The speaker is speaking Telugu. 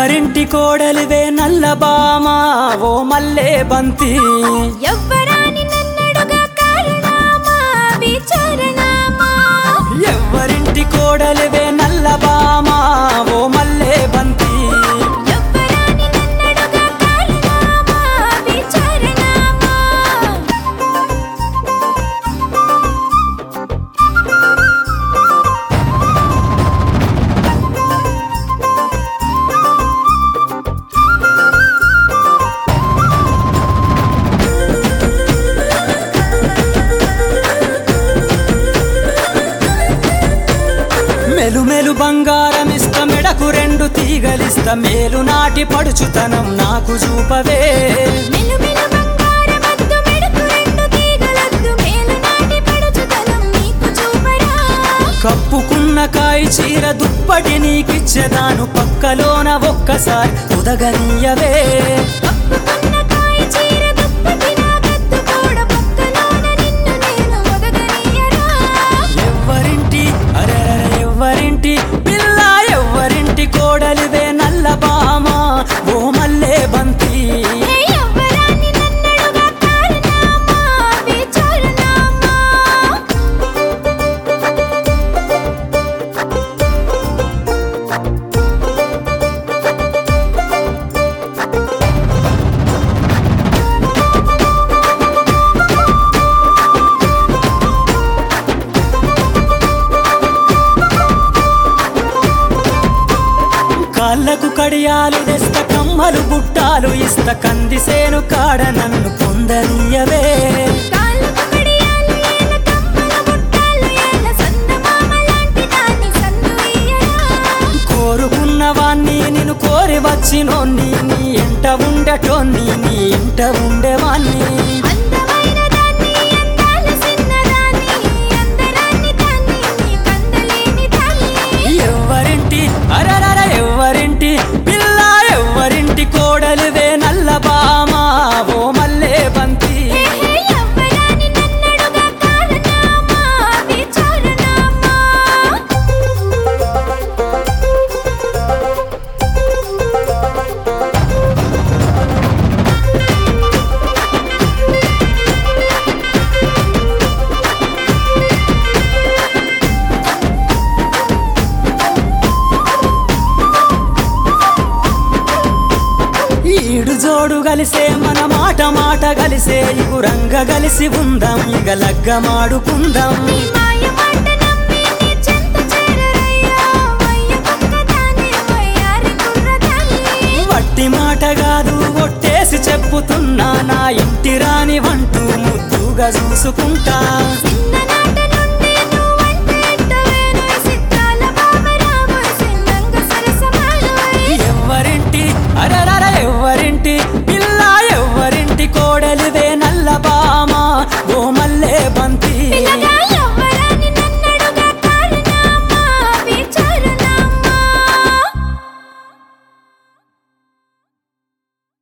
ఎవ్వరింటి కోడలివే నల్ల బామా ఓ మల్లే బంతి ఎవ్వరాని నన్నడుగా కారణమా విచారణమా ఎవ్వరింటి కోడలివే నల్ల బామా ఓ మల్లే బంతి ఎవ్వరాని నన్నడుగా కారణమా విచారణమా మెలుమెలు బంగారం ఇస్త మెడకు రెండు తీగలిస్త మేలు నాటి పడుచుతనం నాకు చూపవే మెలుమెలు బంగారమద్దు మెడుకు రెండు తీగలద్దు మేలు నాటి పడుచుదనం నీకు చూపరా కప్పుకున్న కాయి చీర దుప్పటి నీకిచ్చేదాను పక్కలోన ఒక్కసారి ఉదగనీయవే కప్పుకున్న కాయ చీర దుప్పటి నా కద్దు కూడా పక్కలోన నిన్ను నేను మొదగనీయరా ఎవ్వరింటి అరెర ఎవ్వరింటి పిల్ల ఎవ్వరింటి కోడలివే నల్ల బామా ఓ మల్లే బంతి ఏ ఎవ్వరాని నన్నడుగా కారణమా విచారణమా కాళ్ళకు కడియాలు తెస్త కమ్మలు బుట్టాలు ఇస్త కందిసేను కాడ నన్ను పొందనీయవే కాళ్ళకు కడియాలు ఏల కమ్మల బుట్టాలు ఏల సందమామ లాంటి దాన్ని సందు ఇయ్యరా కోరుకున్న వాణ్ణి నిన్ను కోరి వచ్చినోన్ని నీ ఇంట ఉండటోన్ని నీ ఇంట ఉండేవాణ్ణి అందమైన దాన్ని అందాల సిన్నదాన్ని అందరాన్ని దాన్ని నీ కందలేని దాన్ని ఎవ్వరింటి అరరర ఎవ్వరింటి పిల్ల ఎవ్వరింటి కోడలివే నల్ల బామా ఓ మల్లే బంతి ఏ ఎవ్వరాని నన్నడుగా కారణమా విచారణమా ఈడు జోడు కలిసే మన మాట మాట కలిసే ఇగురంగ కలిసి ఉందాం ఇక లగ్గమాడుకుందాం నీ మాయ మాట నమ్మి నీ చెంత చేరరయ్యా వయ్య పక్కదాన్ని వయ్యారి కుర్రదాన్ని వట్టి మాట కాదు ఒట్టేసి చెప్పుతున్నా నా ఇంటి రాని వంటూ ముద్దుగా చూసుకుంటా చిన్న